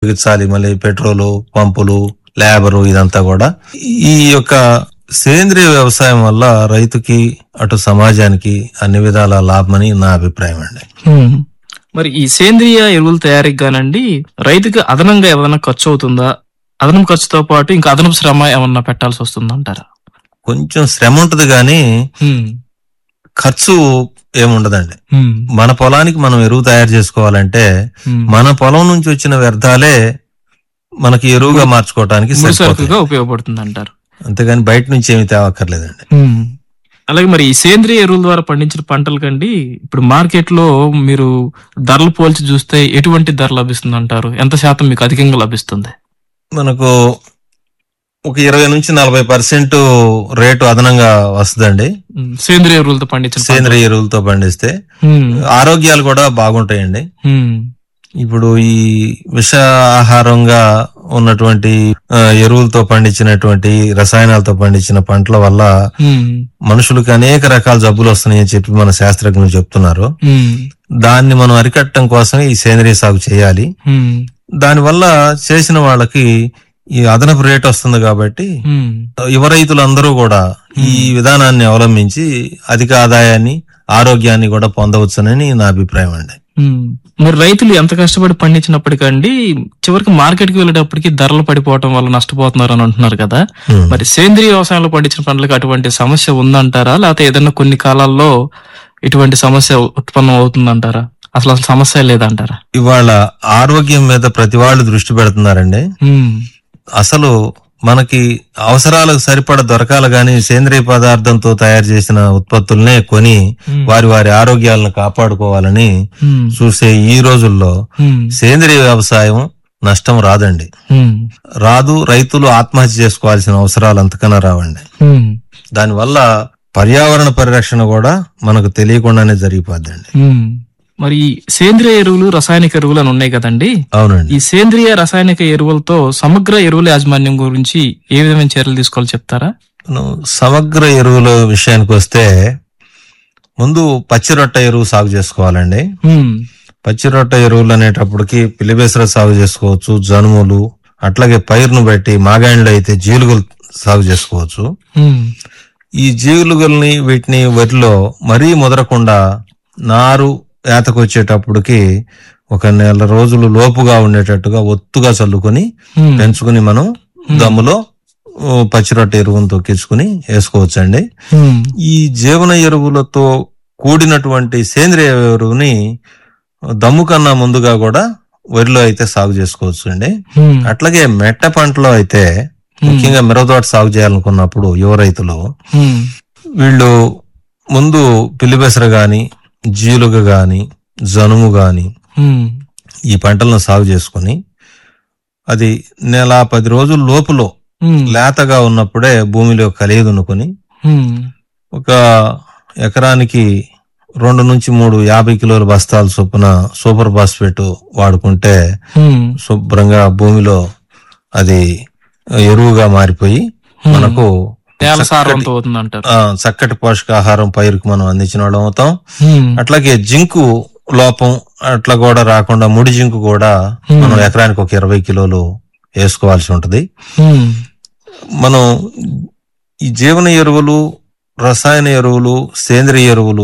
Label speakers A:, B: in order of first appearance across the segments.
A: బిగించాలి మళ్ళీ పెట్రోలు పంపులు లేబరు ఇదంతా కూడా ఈ యొక్క సేంద్రియ వ్యవసాయం వల్ల రైతుకి అటు సమాజానికి అన్ని విధాల లాభమని నా అభిప్రాయం అండి
B: హ్మ్. మరి ఈ సేంద్రియ ఎరువుల తయారీకి గానండి రైతుకి అదనంగా ఏదైనా ఖర్చు అవుతుందా అదనపు ఖర్చుతో పాటు ఇంకా అదనపు శ్రమ ఏమన్నా పెట్టాల్సి వస్తుందంటారా
A: కొంచెం శ్రమ ఉంటది కానీ
B: హ్మ్.
A: ఖర్చు ఏముండదండి
B: హ్మ్.
A: మన పొలానికి మనం ఎరువు తయారు చేసుకోవాలంటే
B: హ్మ్.
A: మన పొలం నుంచి వచ్చిన వ్యర్థాలే మనకి ఎరువుగా మార్చుకోవడానికి
B: ముడి
A: సరిపోతాయి
B: సరుకుగా ఉపయోగపడుతుంది అంటారు
A: అంతేగాని బయట నుంచి ఏమి తేవక్కర్లేదండి
B: అలాగే మరి ఈ సేంద్రియ ఎరువుల ద్వారా పండించిన పంటల కండి ఇప్పుడు మార్కెట్ లో మీరు ధరలు పోల్చి చూస్తే ఎటువంటి ధర లభిస్తుంది అంటారు ఎంత శాతం మీకు అధికంగా లభిస్తుంది
A: మనకు ఒక ఇరవై నుంచి నలభై పర్సెంట్ రేటు అదనంగా వస్తుందండి
B: ఉమ్, సేంద్రియ ఎరువులతో పండించిన పంటలు.
A: సేంద్రియ ఎరువులతో పండిస్తే
B: ఉమ్,
A: ఆరోగ్యాలు కూడా బాగుంటాయండి
B: ఉమ్,
A: ఇప్పుడు ఈ విష ఆహారంగా ఉన్నటువంటి ఆ, ఎరువులతో పండించినటువంటి రసాయనాలతో పండించిన పంటల వల్ల
B: ఉమ్,
A: మనుషులకు అనేక రకాల జబ్బులు వస్తున్నాయని చెప్పి మన శాస్త్రజ్ఞులు చెప్తున్నారు
B: ఉమ్,
A: దాన్ని మనం అరికట్టడం కోసమే ఈ సేంద్రియ సాగు చేయాలి
B: ఉమ్,
A: దానివల్ల చేసిన వాళ్ళకి ఈ అదనపు రేట్ వస్తుంది కాబట్టి
B: ఉమ్,
A: యువ రైతులందరూ కూడా ఈ విధానాన్ని అవలంబించి అధిక ఆదాయాన్ని ఆరోగ్యాన్ని కూడా పొందవచ్చునని నా అభిప్రాయం అండి
B: ఉమ్. మరి రైతులు ఎంత కష్టపడి పండించినప్పటికండి చివరికి మార్కెట్ కి వెళ్ళేటప్పటికి ధరలు పడిపోవటం వల్ల నష్టపోతున్నారు అని అంటున్నారు కదా
A: ఉమ్.
B: మరి సేంద్రియ వ్యవసాయంలో పండించిన పంటలకు అటువంటి సమస్య ఉందంటారా లేకపోతే ఏదైనా కొన్ని కాలాల్లో ఇటువంటి సమస్య ఉత్పన్నం అవుతుందంటారా అసలు అసలు సమస్య లేదంటారా
A: ఇవాళ ఆరోగ్యం మీద ప్రతి వాళ్ళు దృష్టి పెడుతున్నారండి
B: ఉమ్,
A: అసలు మనకి అవసరాలకు సరిపడ దొరకాలి గాని సేంద్రియ పదార్థంతో తయారు చేసిన ఉత్పత్తుల్నే కొని
B: ఉమ్,
A: వారి వారి ఆరోగ్యాలను కాపాడుకోవాలని
B: ఉమ్,
A: చూసే ఈ రోజుల్లో
B: ఉమ్,
A: సేంద్రియ వ్యవసాయం నష్టం రాదండి
B: ఉమ్,
A: రాదు రైతులు ఆత్మహత్య చేసుకోవాల్సిన అవసరాలు అంతకన్నా రావండి
B: ఉమ్,
A: దానివల్ల పర్యావరణ పరిరక్షణ కూడా మనకు తెలియకుండానే జరిగిపోద్దండి
B: ఉమ్. మరి ఈ సేంద్రియ ఎరువులు రసాయనిక ఎరువులు అని ఉన్నాయి కదండి
A: అవునండి
B: ఈ సేంద్రియ రసాయనిక ఎరువులతో సమగ్ర ఎరువుల యాజమాన్యం గురించి ఏ విధమైన చర్యలు తీసుకోవాలో చెప్తారా
A: మనం సమగ్ర ఎరువుల విషయానికి వస్తే ముందు పచ్చి రొట్ట ఎరువు సాగు చేసుకోవాలండి
B: ఉమ్,
A: పచ్చి రొట్ట ఎరువులు అనేటప్పటికి పిల్లిబెసర సాగు చేసుకోవచ్చు జనుములు అట్లాగే పైరును బట్టి మాగాండ్లు అయితే జీలుగులు సాగు చేసుకోవచ్చు
B: ఉమ్,
A: ఈ జీలుగుల్ని వీటిని వరిలో మరీ ముదరకుండా నారు ఏతకు వచ్చేటప్పటికి ఒక నెల రోజులు లోపుగా ఉండేటట్టుగా ఒత్తుగా చల్లుకొని
B: ఉమ్,
A: పెంచుకుని మనం దమ్ములో ఓ, పచ్చి రొట్టె ఎరువును తొక్కించుకుని వేసుకోవచ్చండి
B: ఉమ్,
A: ఈ జీవన ఎరువులతో కూడినటువంటి సేంద్రియ ఎరువుని దమ్ము కన్నా ముందుగా కూడా వరిలో అయితే సాగు చేసుకోవచ్చు అండి
B: ఉమ్,
A: అట్లాగే మెట్ట పంటలో అయితే ముఖ్యంగా మిరపతోట సాగు చేయాలనుకున్నప్పుడు యువ రైతులు
B: ఉమ్,
A: వీళ్ళు ముందు పిల్లిబెసర గాని జీలుగ గాని జనుము గాని
B: ఉమ్,
A: ఈ పంటలను సాగు చేసుకుని అది నెల పది రోజుల లోపులో
B: ఉమ్,
A: లేతగా ఉన్నప్పుడే భూమిలో కలిగి దున్నుకొని
B: ఉమ్,
A: ఒక ఎకరానికి రెండు నుంచి మూడు యాభై కిలోల బస్తాల చొప్పున సూపర్ ఫాస్ఫేట్ వాడుకుంటే
B: ఉమ్,
A: శుభ్రంగా భూమిలో అది ఎరువుగా మారిపోయి మనకు
B: నేల సారవంతం అవుతుంది అంటారు
A: ఆ, చక్కటి పోషకాహారం పైరుకు మనం అందించిన వాళ్ళం అవుతాం
B: ఉమ్,
A: అట్లాగే జింకు లోపం అట్లా కూడా రాకుండా ముడి జింకు కూడా మనం ఎకరానికి ఒక ఇరవై కిలోలు వేసుకోవాల్సి ఉంటది
B: ఉమ్,
A: మనం ఈ జీవన ఎరువులు రసాయన ఎరువులు సేంద్రియ ఎరువులు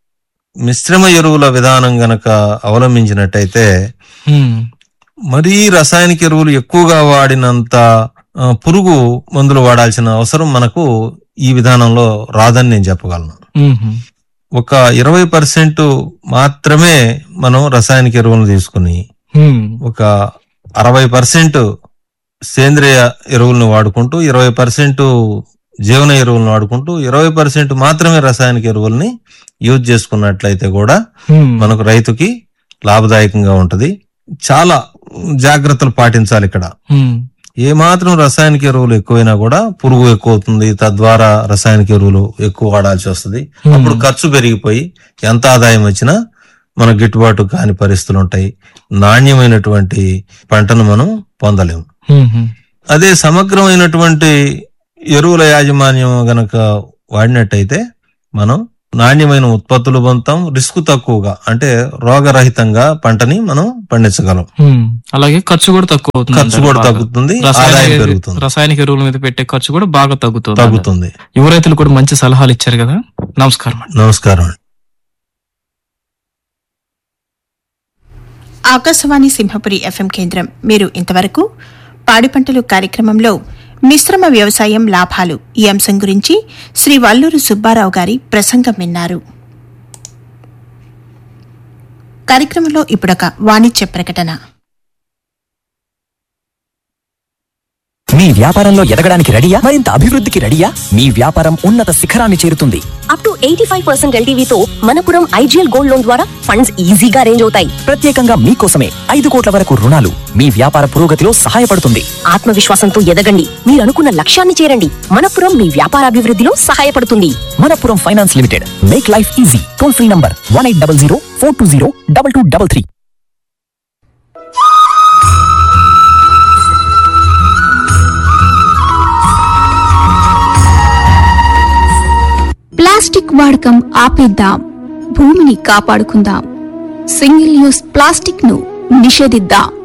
A: మిశ్రమ ఎరువుల విధానం గనక అవలంబించినట్టయితే
B: ఉమ్,
A: మరీ రసాయనిక ఎరువులు ఎక్కువగా వాడినంత ఆ, పురుగు మందులు వాడాల్సిన అవసరం మనకు ఈ విధానంలో రాదని నేను చెప్పగలను
B: ఉమ్,
A: ఒక ఇరవై పర్సెంట్ మాత్రమే మనం రసాయనిక ఎరువులు తీసుకుని
B: ఉమ్,
A: ఒక అరవై పర్సెంట్ సేంద్రియ ఎరువులను వాడుకుంటూ ఇరవై పర్సెంట్ జీవన ఎరువులను వాడుకుంటూ ఇరవై పర్సెంట్ మాత్రమే రసాయనిక ఎరువుల్ని యూజ్ చేసుకున్నట్లయితే కూడా
B: ఉమ్,
A: మనకు రైతుకి లాభదాయకంగా ఉంటది చాలా జాగ్రత్తలు పాటించాలి ఇక్కడ
B: ఉమ్,
A: ఏ మాత్రం రసాయనిక ఎరువులు ఎక్కువైనా కూడా పురుగు ఎక్కువ అవుతుంది తద్వారా రసాయనిక ఎరువులు ఎక్కువ వాడాల్సి వస్తుంది అప్పుడు ఖర్చు పెరిగిపోయి ఎంత ఆదాయం వచ్చినా మన గిట్టుబాటు కాని పరిస్థితులు ఉంటాయి నాణ్యమైనటువంటి పంటను మనం పొందలేము
B: ఉమ్,
A: అదే సమగ్రమైనటువంటి ఎరువుల యాజమాన్యం గనక వాడినట్టయితే మనం నాణ్యమైన ఉత్పత్తులు పొందుతాం రిస్క్ తక్కువగా అంటే రోగరహితంగా పంటని మనం పండించగలం
B: ఉమ్, అలాగే ఖర్చు కూడా తక్కువ అవుతుంది
A: ఖర్చు
B: అంటారు
A: కూడా
B: బాగా.
A: తగ్గుతుంది
B: రసాయనిక
A: ఆదాయం
B: ఎరువు-
A: పెరుగుతుంది
B: రసాయనిక ఎరువుల మీద పెట్టే ఖర్చు కూడా బాగా తగ్గుతుంది
A: తగ్గుతుంది
B: యువ రైతులు కూడా మంచి సలహాలు ఇచ్చారు కదా నమస్కారం అండి
A: నమస్కారం అండి
C: ఆకాశవాణి సింహపురి ఎఫ్ఎం కేంద్రం మీరు ఇంతవరకు పాడి పంటలు కార్యక్రమంలో మిశ్రమ వ్యవసాయం లాభాలు ఈ అంశం గురించి శ్రీ వల్లూరు సుబ్బారావు గారి ప్రసంగం విన్నారు కార్యక్రమంలో ఇప్పుడొక వాణిజ్య ప్రకటన
D: మీ వ్యాపారంలో ఎదగడానికి రెడీయా మరింత అభివృద్ధికి రెడీయా మీ వ్యాపారం ఉన్నత శిఖరాన్ని చేరుతుంది
E: up to eighty five percent ఎల్టీవీతో మనపురం ఐజీఎల్ గోల్డ్ లోన్ ద్వారా ఫండ్స్ ఈజీగా అరేంజ్ అవుతాయి
D: ప్రత్యేకంగా మీకోసమే ఐదు కోట్ల వరకు రుణాలు మీ వ్యాపార పురోగతిలో సహాయపడుతుంది
E: ఆత్మవిశ్వాసంతో ఎదగండి మీరు అనుకున్న లక్ష్యాన్ని చేరండి మనపురం మీ వ్యాపారాభివృద్ధిలో సహాయపడుతుంది
D: Manappuram finance limited make life easy toll free number one eight double zero four two zero double two double three
F: plastic వాడకం ఆపేద్దాం భూమిని కాపాడుకుందాం సింగిల్ యూస్ ప్లాస్టిక్ ను నిషేధిద్దాం